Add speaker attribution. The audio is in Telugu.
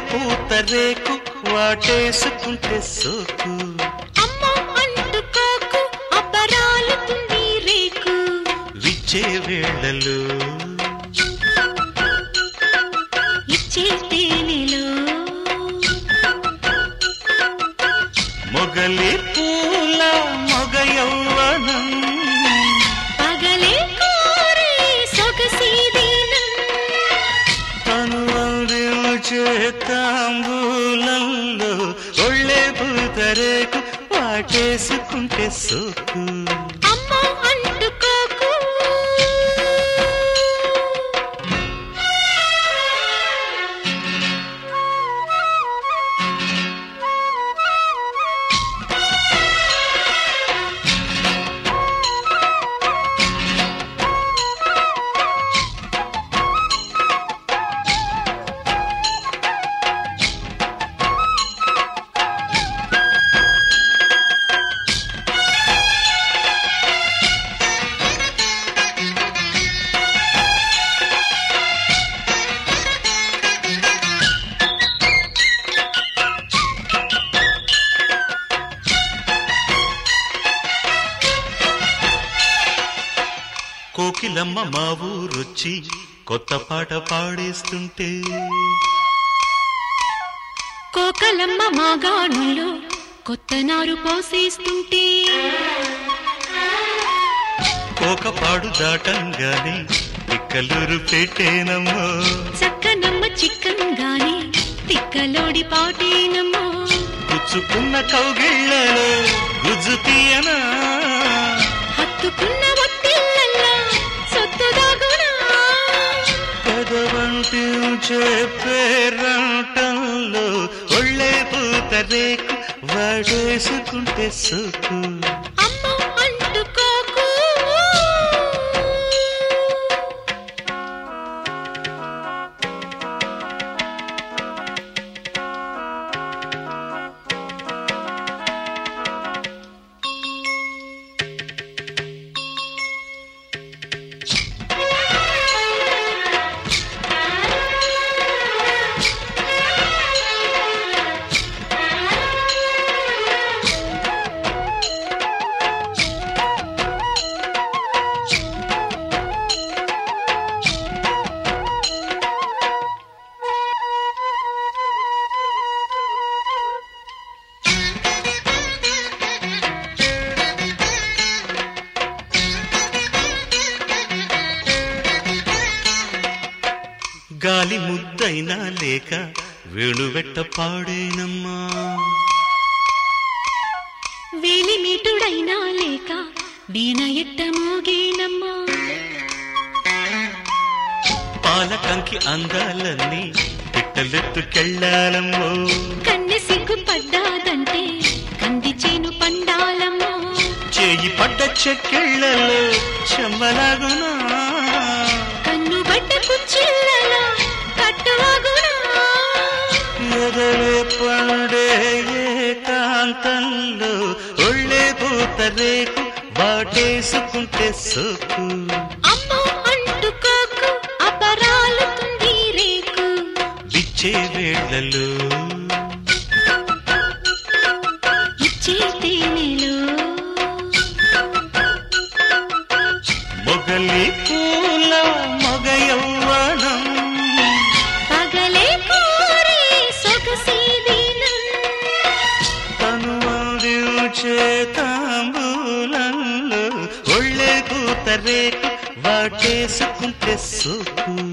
Speaker 1: పూత రేకు వాటేసుకుంటే సోకు
Speaker 2: అమ్మో అంటుకోకు అబ్బరాలుతుంది రేకు
Speaker 1: విచ్చే వేళలో
Speaker 2: ఇచ్చే తేనెలో
Speaker 1: మొగలి పూల మొగ యౌవనం
Speaker 2: పగలే కోరే సొగసీదీనం
Speaker 1: తను తాంబూలంలో ఒళ్ళే పూత రేకు వాటేసుకుంటే సోకు
Speaker 2: అమ్మో అంటుకోకు
Speaker 1: కోకిలమ్మ మా ఊరొచ్చి కొత్త పాట పాడేస్తుంటే
Speaker 2: కోకలమ్మ మాగాణుల్లో కొత్త నారు పోసేస్తుంటే
Speaker 1: కోకపాడు దాటంగానే పిక్కలూరు పెట్టేనమ్మో
Speaker 2: చక్కనమ్మ చిక్కంగానే తిక్కలోడి పాటేనమ్మో
Speaker 1: గుచ్చుకున్న కౌగిళ్ళలో గుజ్జు తీయనా
Speaker 2: హత్తుకున్న ఒత్తిళ్ళల్లా సొత్తు దాగునా
Speaker 1: పెదవంటి చెప్పేరంటంలో ఒళ్ళే పూత రేకు వాడేసుకుంటే సోకు
Speaker 2: అమ్మో అంటుకోకు
Speaker 1: గాలి ముద్దైనా లేక వేణువెట్ట పాడేనమ్మా
Speaker 2: వేలిమీటుడైనా లేక వీణ ఎట్ట మోగేనమ్మా
Speaker 1: పాలకంకి అందాలన్నీ పిట్టలెత్తుకెళ్ళాలమ్మో
Speaker 2: కన్నె సిగ్గు పడ్డాదంటే కంది చేను పండాలమ్మో
Speaker 1: చేయి పడ్డ చెక్కిళ్ళలో చెమ్మలాగునా
Speaker 2: కన్ను బట్ట కుచ్చిళ్ళలో కట్టువాగునా
Speaker 1: ఎదలే పండే ఏకాంతంలో ఒళ్ళే పూత రేకు బాటేసుకుంటే సోకు
Speaker 2: అమ్మో అంటుకోకు అపరాలుతుంది రేకు
Speaker 1: విచ్చే వేళలో
Speaker 2: ఇచ్చే తేనెలో
Speaker 1: మొగలి పూల మొగ యౌవనం
Speaker 2: పగలే కోరే సొగసీదీనం
Speaker 1: తను చేతాంబూలంలో ఒళ్ళే పూత రేకు వాటేసుకుంటే సోకు